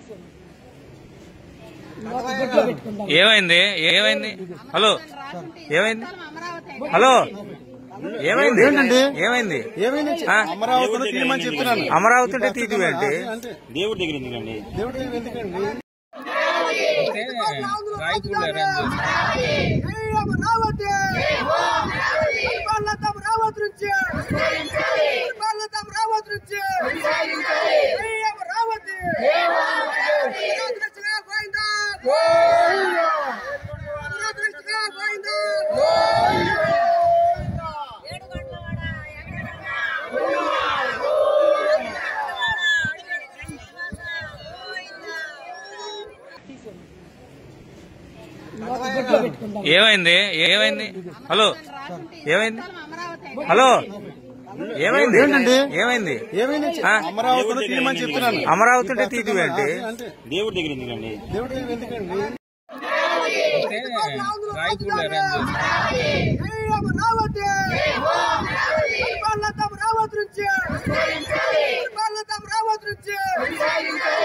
ఏమైంది ఏమైంది హలో ఏమైంది హలో ఏమైంది ఏంటండి? ఏమైంది ఏమైంది ఆ? అమరావతిలో తీయమని చెప్తున్నాను అమరావతి ఉంటే తీయటం ఏంటి అంతే దేవుడి దగ్గర ఎందుకండి దేవుడి దగ్గర ఎందుకండి అమరావతి పరిపాలన అమరావతి నుంచి పరిపాలన అమరావతి నుంచి జై అమరావతి అమరావతి గోవిందా అమరావతి గోవిందా ఏమైంది ఏమైంది హలో ఏమైంది హలో ఏమైంది ఏంటండి? ఏమైంది ఏమైంది ఆ? అమరావతిలో తీయమని చెప్తున్నాను అమరావతి ఉంటే తీయటం ఏంటి అంతే దేవుడి దగ్గర ఎందుకండి దేవుడి దగ్గర ఎందుకండి జై అమరావతి పరిపాలన అమరావతి నుంచి పరిపాలన అమరావతి నుంచి